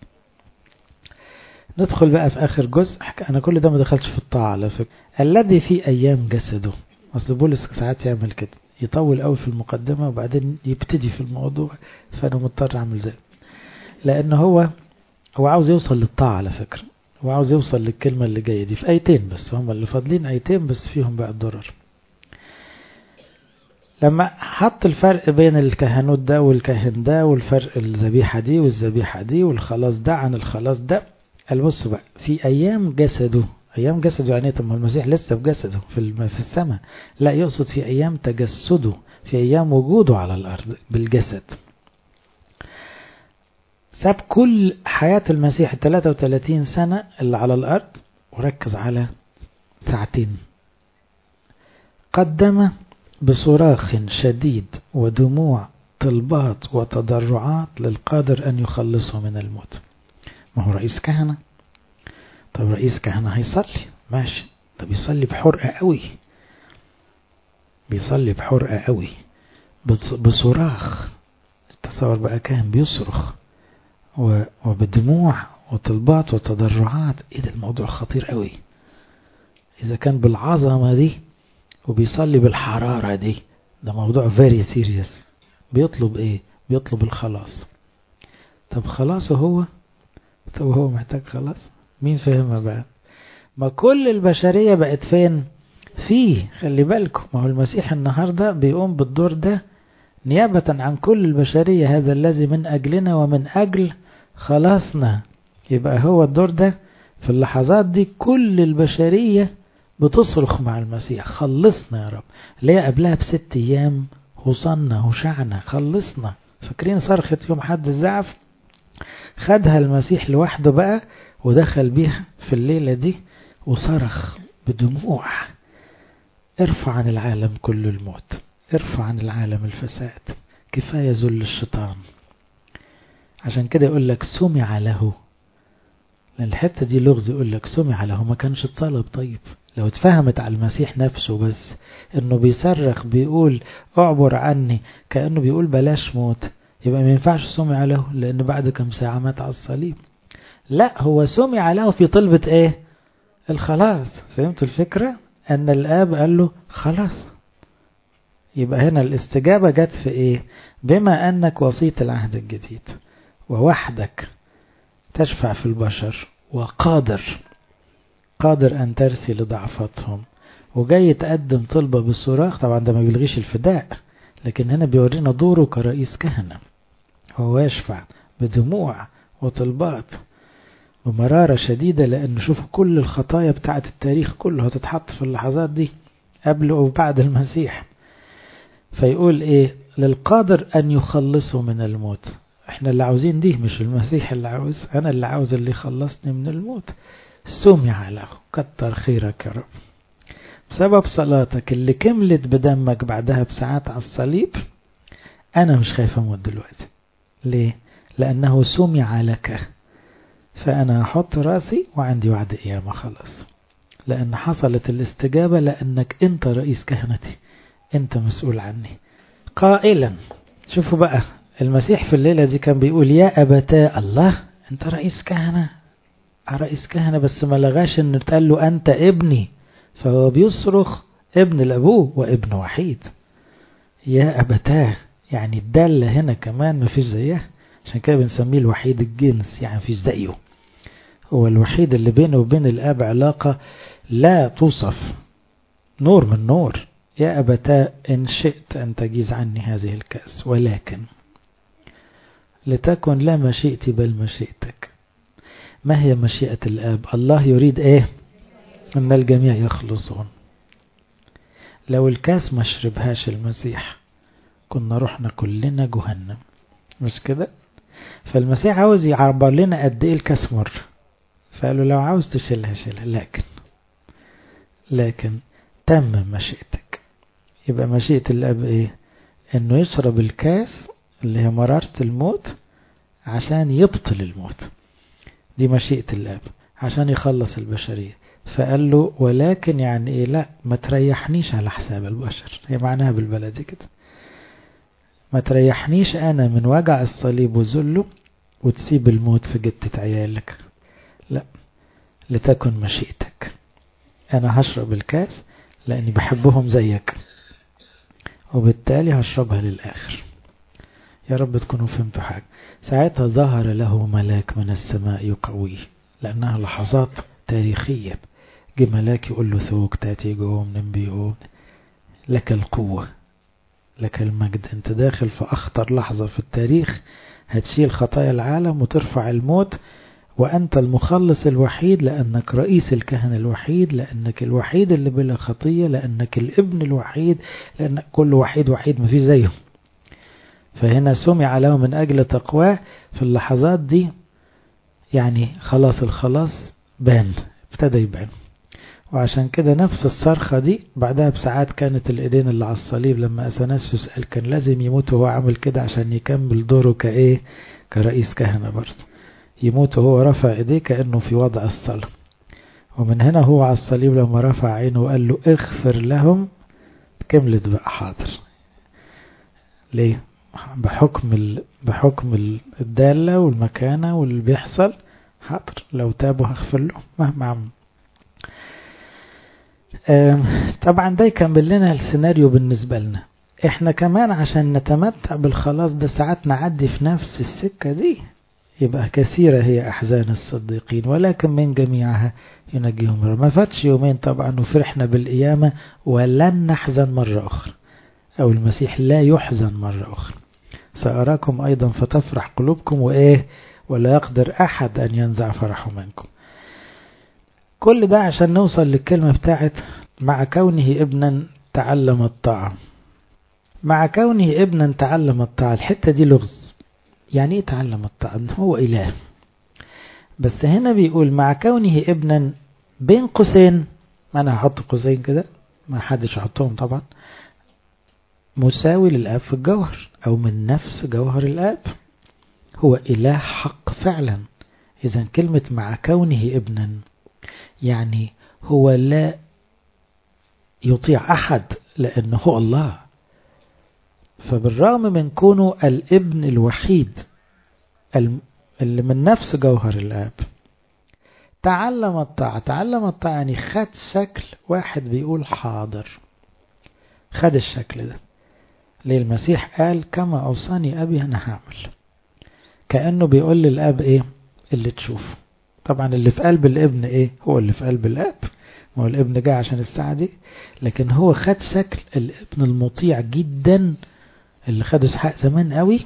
ندخل بقى في آخر جزء أنا كل ده ما دخلتش في الطاعة على فكرة الذي في أيام جسده أصل بولس ساعات يعمل كده يطول قوي في المقدمة وبعدين يبتدي في الموضوع فأنا مضطر أعمل زي لأن هو هو عاوز يوصل للطاعة على فكرة هو عاوز يوصل للكلمة اللي جاية دي في آيتين بس هم اللي فاضلين آيتين بس فيهم بقى الضرر لما حط الفرق بين الكهنوت ده والكاهن ده والفرق الذبيحة دي والذبيحة دي والخلاص ده عن الخلاص ده قال بصوا بقى في أيام جسده أيام جسده يعني طب ما المسيح لسه بجسده في في السماء لا يقصد في أيام تجسده في أيام وجوده على الأرض بالجسد ساب كل حياة المسيح 33 سنة اللي على الأرض وركز على ساعتين قدم بصراخ شديد ودموع طلبات وتضرعات للقادر أن يخلصه من الموت ما هو رئيس كهنة طب رئيس كهنة هيصلي ماشي ده بيصلي بحرقة قوي بيصلي بحرقة قوي بصراخ تصور بقى كان بيصرخ وبدموع وطلبات وتضرعات ايه ده الموضوع خطير قوي اذا كان بالعظمة دي وبيصلي بالحرارة دي ده موضوع very serious بيطلب ايه بيطلب الخلاص طب خلاص هو طب هو محتاج خلاص مين فهمها بقى ما كل البشرية بقت فين فيه خلي بالكم ما هو المسيح النهاردة بيقوم بالدور ده نيابة عن كل البشرية هذا الذي من أجلنا ومن أجل خلاصنا يبقى هو الدور ده في اللحظات دي كل البشرية بتصرخ مع المسيح خلصنا يا رب ليه قبلها بست أيام وصلنا وشعنا خلصنا فاكرين صرخة يوم حد الزعف خدها المسيح لوحده بقى ودخل بيها في الليلة دي وصرخ بدموع ارفع عن العالم كل الموت ارفع عن العالم الفساد كفاية ذل الشيطان عشان كده يقول لك سمع له لأن الحتة دي لغز يقول لك سمع له ما كانش اتطلب طيب لو اتفهمت على المسيح نفسه بس انه بيصرخ بيقول اعبر عني كأنه بيقول بلاش موت يبقى ما ينفعش سمع له لأن بعد كم ساعة مات على الصليب لا هو سمع له في طلبة ايه الخلاص فهمت الفكرة ان الاب قال له خلاص يبقى هنا الاستجابة جت في ايه بما انك وسيط العهد الجديد ووحدك تشفع في البشر وقادر قادر ان ترثي لضعفاتهم وجاي تقدم طلبة بالصراخ طبعا ده ما بيلغيش الفداء لكن هنا بيورينا دوره كرئيس كهنة هو يشفع بدموع وطلبات بمرارة شديدة لأن شوفوا كل الخطايا بتاعة التاريخ كله هتتحط في اللحظات دي قبل وبعد المسيح فيقول ايه للقادر أن يخلصه من الموت احنا اللي عاوزين دي مش المسيح اللي عاوز أنا اللي عاوز اللي يخلصني من الموت سمع له كتر خيرك يا رب بسبب صلاتك اللي كملت بدمك بعدها بساعات على الصليب أنا مش خايف أموت دلوقتي ليه؟ لأنه سمع لك فأنا أحط رأسي وعندي وعد قيامة خلاص لأن حصلت الاستجابة لأنك أنت رئيس كهنتي أنت مسؤول عني قائلا شوفوا بقى المسيح في الليلة دي كان بيقول يا أبتاء الله أنت رئيس كهنة رئيس كهنة بس ما لغاش أن تقال له أنت ابني فهو بيصرخ ابن لأبوه وابن وحيد يا أبتاه يعني الدالة هنا كمان مفيش زيها عشان كده بنسميه الوحيد الجنس يعني مفيش زيه هو الوحيد اللي بينه وبين الآب علاقة لا توصف نور من نور يا أبتاه إن شئت أن تجيز عني هذه الكأس ولكن لتكن لا مشيئتي بل مشيئتك ما هي مشيئة الآب الله يريد إيه أن الجميع يخلصون لو الكاس ما شربهاش المسيح كنا رحنا كلنا جهنم مش كده فالمسيح عاوز يعبر لنا قد ايه الكاس مر فقالوا لو عاوز تشيلها شيلها لكن لكن تم مشيئتك يبقى مشيئة الأب ايه انه يشرب الكاس اللي هي مرارة الموت عشان يبطل الموت دي مشيئة الأب عشان يخلص البشرية فقال له ولكن يعني ايه لا ما تريحنيش على حساب البشر هي معناها بالبلدي كده ما تريحنيش انا من وجع الصليب وذله وتسيب الموت في جتة عيالك لا لتكن مشيئتك انا هشرب الكاس لاني بحبهم زيك وبالتالي هشربها للاخر يا رب تكونوا فهمتوا حاجة ساعتها ظهر له ملاك من السماء يقويه لأنها لحظات تاريخية جه ملاك يقول له ثوك تاتي جوه من بيقوم لك القوة لك المجد انت داخل في أخطر لحظة في التاريخ هتشيل خطايا العالم وترفع الموت وأنت المخلص الوحيد لأنك رئيس الكهنة الوحيد لأنك الوحيد اللي بلا خطية لأنك الابن الوحيد لأن كل وحيد وحيد ما فيه زيه فهنا سمع له من أجل تقواه في اللحظات دي يعني خلاص الخلاص بان ابتدى يبان وعشان كده نفس الصرخة دي بعدها بساعات كانت الإيدين اللي على الصليب لما أثناسيوس قال كان لازم يموت وهو عامل كده عشان يكمل دوره كإيه كرئيس كهنة برضه يموت وهو رفع إيديه كأنه في وضع الصلاة ومن هنا هو على الصليب لما رفع عينه وقال له اغفر لهم كملت بقى حاضر ليه بحكم ال... بحكم الدالة والمكانة واللي بيحصل حاضر لو تابوا هغفر لهم مهما عملوا طبعا ده يكمل لنا السيناريو بالنسبة لنا احنا كمان عشان نتمتع بالخلاص ده ساعات نعدي في نفس السكة دي يبقى كثيرة هي أحزان الصديقين ولكن من جميعها ينجيهم ما فاتش يومين طبعا وفرحنا بالقيامة ولن نحزن مرة أخرى أو المسيح لا يحزن مرة أخرى سأراكم أيضا فتفرح قلوبكم وإيه ولا يقدر أحد أن ينزع فرحه منكم كل ده عشان نوصل للكلمة بتاعت مع كونه ابنا تعلم الطاعة مع كونه ابنا تعلم الطاعة الحتة دي لغز يعني ايه تعلم الطاعة هو إله بس هنا بيقول مع كونه ابنا بين قوسين أنا هحط قوسين كده ما حدش يحطهم طبعا مساوي للآب في الجوهر أو من نفس جوهر الآب هو إله حق فعلا إذا كلمة مع كونه ابنا يعني هو لا يطيع أحد لأنه هو الله فبالرغم من كونه الابن الوحيد اللي من نفس جوهر الآب تعلم الطاعة تعلم الطاعة يعني خد شكل واحد بيقول حاضر خد الشكل ده ليه المسيح قال كما أوصاني أبي أنا هعمل كأنه بيقول للأب إيه اللي تشوفه طبعا اللي في قلب الابن إيه هو اللي في قلب الأب ما هو الابن جاي عشان الساعة دي لكن هو خد شكل الابن المطيع جدا اللي خد اسحاق زمان قوي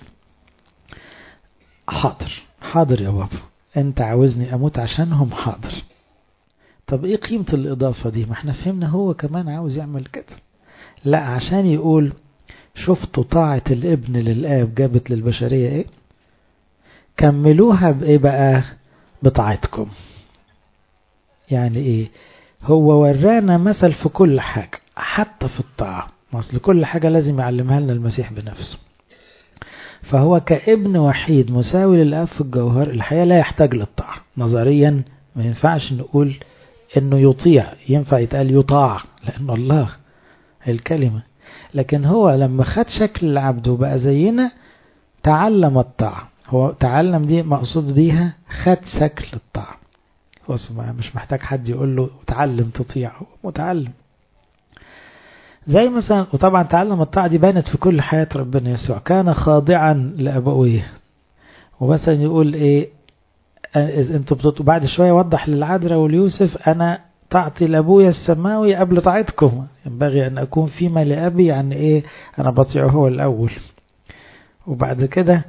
حاضر حاضر يا بابا انت عاوزني اموت عشانهم حاضر طب ايه قيمة الاضافة دي ما احنا فهمنا هو كمان عاوز يعمل كده لا عشان يقول شفتوا طاعة الابن للآب جابت للبشرية ايه كملوها بايه بقى بطاعتكم يعني ايه هو ورانا مثل في كل حاجة حتى في الطاعة اصل كل حاجة لازم يعلمها لنا المسيح بنفسه فهو كابن وحيد مساوي للاب في الجوهر الحقيقة لا يحتاج للطاعة نظريا ما ينفعش نقول انه يطيع ينفع يتقال يطاع لانه الله الكلمة لكن هو لما خد شكل العبد وبقى زينا تعلم الطاعة هو تعلم دي مقصود بيها خد شكل الطاعة هو مش محتاج حد يقول له تعلم تطيع هو متعلم زي مثلا وطبعا تعلم الطاعة دي بانت في كل حياة ربنا يسوع كان خاضعا لأبويه ومثلا يقول ايه انتوا بتط... بعد شوية وضح للعذراء وليوسف انا طاعتي لابويا السماوي قبل طاعتكم ينبغي ان اكون فيما لابي يعني ايه انا بطيعه هو الاول وبعد كده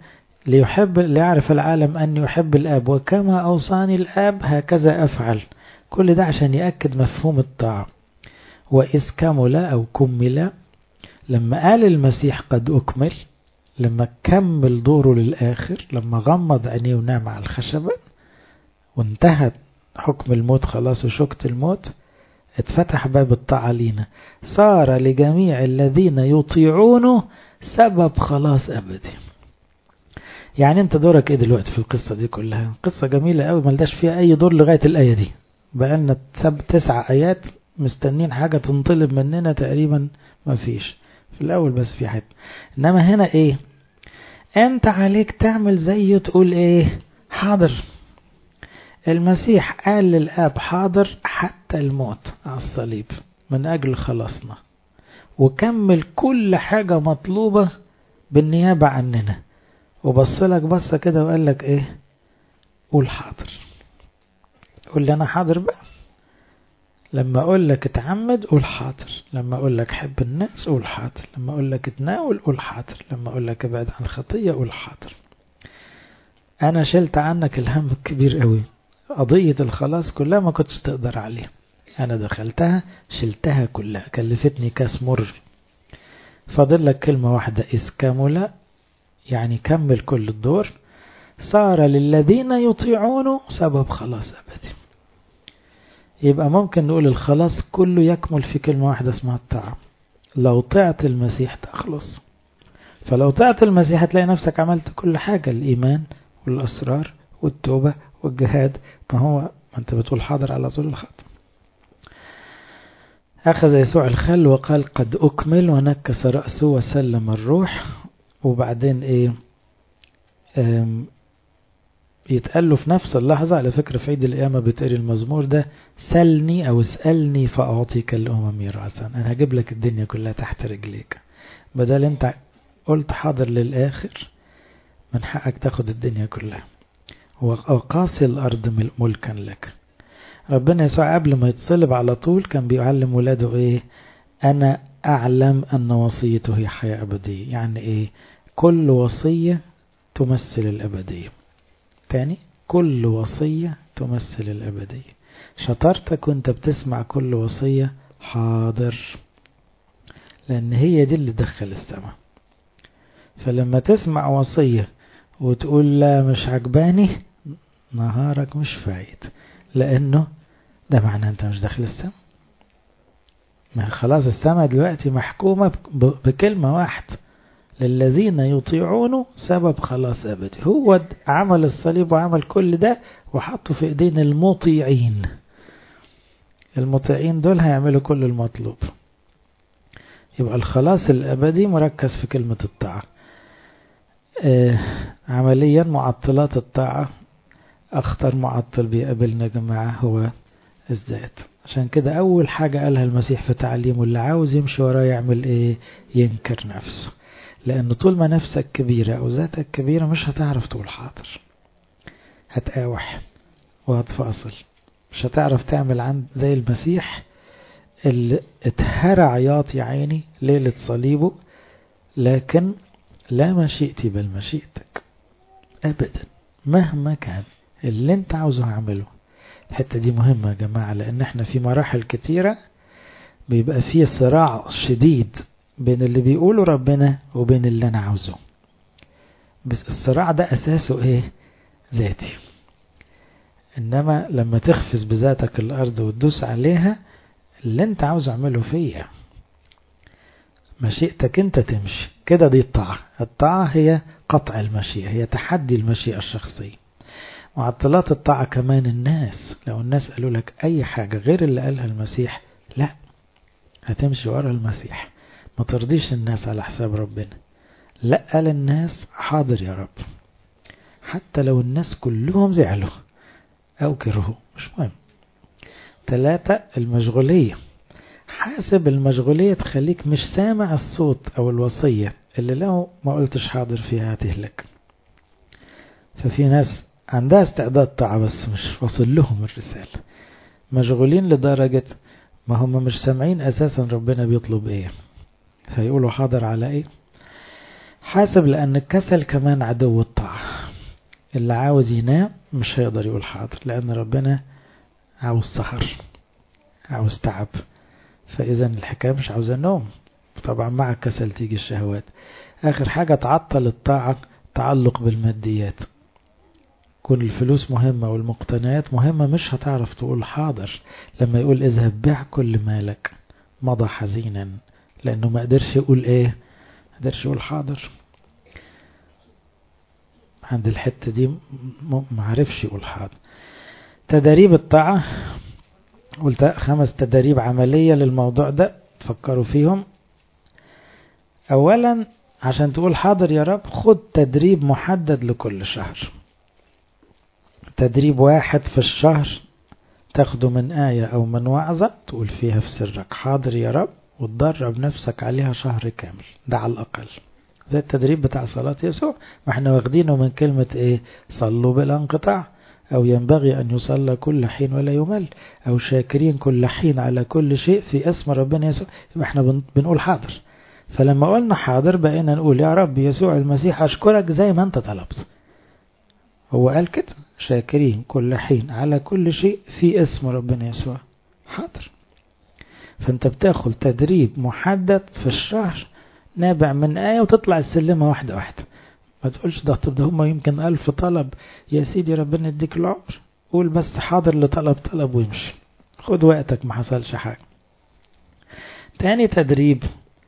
ليحب ليعرف العالم أن يحب الآب وكما أوصاني الآب هكذا أفعل كل ده عشان يأكد مفهوم الطاعة وإذ كمل أو كمل لما قال المسيح قد أكمل لما كمل دوره للآخر لما غمض عينيه ونام على الخشبة وانتهت حكم الموت خلاص وشكت الموت اتفتح باب الطاعة لينا صار لجميع الذين يطيعونه سبب خلاص أبدي يعني انت دورك ايه دلوقتي في القصة دي كلها قصة جميلة قوي ملداش فيها اي دور لغاية الآية دي بقالنا تسع آيات مستنين حاجة تنطلب مننا تقريبا ما فيش في الأول بس في حته إنما هنا إيه أنت عليك تعمل زيه تقول إيه حاضر المسيح قال للآب حاضر حتى الموت على الصليب من أجل خلاصنا وكمل كل حاجة مطلوبة بالنيابة عننا وبصلك بصة كده وقال لك إيه قول حاضر قول لي أنا حاضر بقى لما اقول لك اتعمد قول حاضر لما اقول لك حب الناس قول حاضر لما اقول لك اتناول قول حاضر لما اقول لك ابعد عن الخطية قول حاضر انا شلت عنك الهم الكبير قوي قضية الخلاص كلها ما كنتش تقدر عليها انا دخلتها شلتها كلها كلفتني كاس مر فاضل لك كلمة واحدة إذ كمل يعني كمل كل الدور صار للذين يطيعونه سبب خلاص أبدي يبقى ممكن نقول الخلاص كله يكمل في كلمة واحدة اسمها الطاعة لو طعت المسيح تخلص فلو طعت المسيح هتلاقي نفسك عملت كل حاجة الإيمان والأسرار والتوبة والجهاد ما هو ما أنت بتقول حاضر على طول الخط أخذ يسوع الخل وقال قد أكمل ونكس رأسه وسلم الروح وبعدين إيه يتقال له في نفس اللحظة على فكرة في عيد القيامة بتقري المزمور ده سلني أو اسألني فأعطيك الأمم ميراثا أنا هجيب لك الدنيا كلها تحت رجليك بدل أنت قلت حاضر للآخر من حقك تاخد الدنيا كلها وقاسي الأرض ملكا لك ربنا يسوع قبل ما يتصلب على طول كان بيعلم ولاده إيه أنا أعلم أن وصيته هي حياة أبدية يعني إيه كل وصية تمثل الأبدية تاني كل وصية تمثل الأبدية شطارتك وانت بتسمع كل وصية حاضر لأن هي دي اللي دخل السماء فلما تسمع وصية وتقول لا مش عجباني نهارك مش فايد لأنه ده معناه أنت مش داخل السماء ما خلاص السماء دلوقتي محكومة بكلمة واحدة للذين يطيعونه سبب خلاص أبدي هو عمل الصليب وعمل كل ده وحطه في ايدين المطيعين المطيعين دول هيعملوا كل المطلوب يبقى الخلاص الأبدي مركز في كلمة الطاعة آه عمليا معطلات الطاعة أخطر معطل بيقابلنا جماعة هو الذات عشان كده أول حاجة قالها المسيح في تعليمه اللي عاوز يمشي وراه يعمل إيه ينكر نفسه لأن طول ما نفسك كبيرة أو ذاتك كبيرة مش هتعرف تقول حاضر هتقاوح وهتفاصل مش هتعرف تعمل عند زي المسيح اللي اتهرى عياط يا عيني ليلة صليبه لكن لا مشيئتي بل مشيئتك أبدا مهما كان اللي انت عاوزه هعمله الحتة دي مهمة يا جماعة لأن احنا في مراحل كتيرة بيبقى فيه صراع شديد بين اللي بيقوله ربنا وبين اللي أنا عاوزه بس الصراع ده أساسه إيه ذاتي إنما لما تخفز بذاتك الأرض وتدوس عليها اللي أنت عاوز أعمله فيا مشيئتك أنت تمشي كده دي الطاعة الطاعة هي قطع المشيئة هي تحدي المشيئة الشخصية معطلات الطاعة كمان الناس لو الناس قالوا لك أي حاجة غير اللي قالها المسيح لا هتمشي ورا المسيح ما ترضيش الناس على حساب ربنا لا قال الناس حاضر يا رب حتى لو الناس كلهم زعلوا أو كرهوا مش مهم ثلاثة المشغولية حاسب المشغولية تخليك مش سامع الصوت أو الوصية اللي لو ما قلتش حاضر فيها هتهلك ففي ناس عندها استعداد طاعة بس مش واصل لهم الرسالة مشغولين لدرجة ما هم مش سامعين أساسا ربنا بيطلب إيه فيقولوا حاضر على إيه حاسب لأن الكسل كمان عدو الطاعة اللي عاوز ينام مش هيقدر يقول حاضر لأن ربنا عاوز سهر عاوز تعب فإذا الحكاية مش عاوزة نوم طبعا مع الكسل تيجي الشهوات آخر حاجة تعطل الطاعة تعلق بالماديات كل الفلوس مهمة والمقتنيات مهمة مش هتعرف تقول حاضر لما يقول اذهب بيع كل مالك مضى حزينا لأنه ما قدرش يقول ايه ما قدرش يقول حاضر عند الحتة دي ما عرفش يقول حاضر تدريب الطاعة قلت خمس تدريب عملية للموضوع ده تفكروا فيهم أولا عشان تقول حاضر يا رب خد تدريب محدد لكل شهر تدريب واحد في الشهر تاخده من آية أو من وعظة تقول فيها في سرك حاضر يا رب وتدرب نفسك عليها شهر كامل ده على الأقل زي التدريب بتاع صلاة يسوع ما احنا واخدينه من كلمة ايه صلوا بلا انقطاع أو ينبغي أن يصلى كل حين ولا يمل أو شاكرين كل حين على كل شيء في اسم ربنا يسوع يبقى احنا بنقول حاضر فلما قلنا حاضر بقينا نقول يا رب يسوع المسيح أشكرك زي ما أنت طلبت هو قال كده شاكرين كل حين على كل شيء في اسم ربنا يسوع حاضر فانت بتاخد تدريب محدد في الشهر نابع من آية وتطلع السلمة واحدة واحدة ما تقولش ده طب ده هم يمكن ألف طلب يا سيدي ربنا يديك العمر قول بس حاضر لطلب طلب ويمشي خد وقتك ما حصلش حاجة تاني تدريب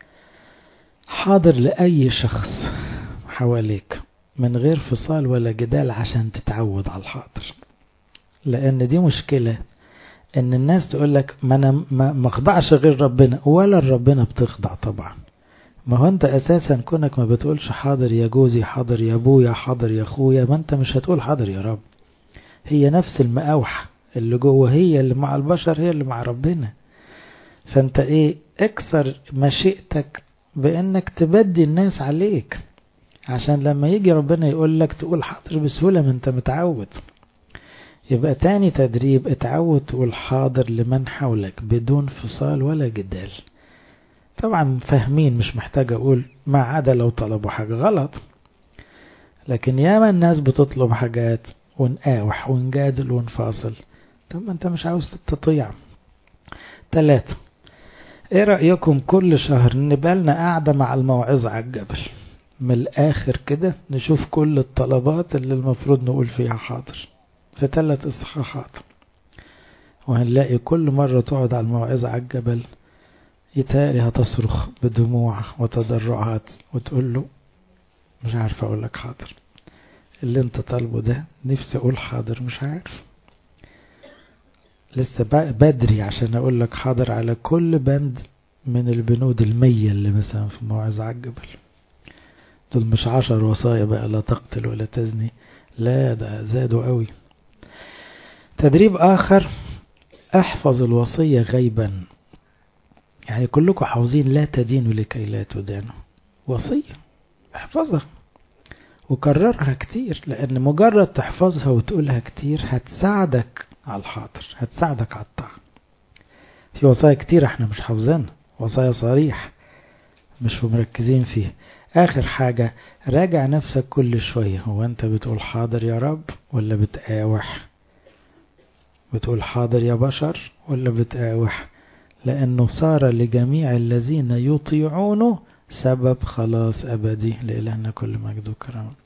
حاضر لأي شخص حواليك من غير فصال ولا جدال عشان تتعود على الحاضر لأن دي مشكلة إن الناس تقول لك ما أنا ما أخضعش غير ربنا ولا ربنا بتخضع طبعا ما هو أنت أساسا كونك ما بتقولش حاضر يا جوزي حاضر يا أبويا حاضر يا أخويا ما أنت مش هتقول حاضر يا رب هي نفس المقاوحة اللي جوه هي اللي مع البشر هي اللي مع ربنا فأنت إيه اكسر مشيئتك بأنك تبدي الناس عليك عشان لما يجي ربنا يقول لك تقول حاضر بسهولة ما انت متعود يبقى تاني تدريب اتعود تقول حاضر لمن حولك بدون فصال ولا جدال طبعا فاهمين مش محتاج اقول ما عدا لو طلبوا حاجة غلط لكن ياما الناس بتطلب حاجات ونقاوح ونجادل ونفاصل طب ما انت مش عاوز تطيع ثلاثة ايه رأيكم كل شهر نبالنا قاعدة مع الموعظة على الجبل من الآخر كده نشوف كل الطلبات اللي المفروض نقول فيها حاضر في ثلاث إصحاحات وهنلاقي كل مرة تقعد على الموعظة على الجبل يتهيألي هتصرخ بدموع وتضرعات وتقول له مش عارف أقول لك حاضر اللي انت طالبه ده نفسي أقول حاضر مش عارف لسه بدري عشان أقول لك حاضر على كل بند من البنود المية اللي مثلا في موعظة على الجبل دول مش عشر وصايا بقى لا تقتل ولا تزني لا ده زادوا قوي تدريب آخر احفظ الوصية غيبا يعني كلكم حافظين لا تدينوا لكي لا تدانوا وصية احفظها وكررها كتير لأن مجرد تحفظها وتقولها كتير هتساعدك على الحاضر هتساعدك على الطاعة في وصايا كتير احنا مش حافظينها وصايا صريح مش مركزين فيها آخر حاجة راجع نفسك كل شوية هو أنت بتقول حاضر يا رب ولا بتقاوح بتقول حاضر يا بشر ولا بتقاوح لأنه صار لجميع الذين يطيعونه سبب خلاص أبدي لإلهنا كل مجد وكرم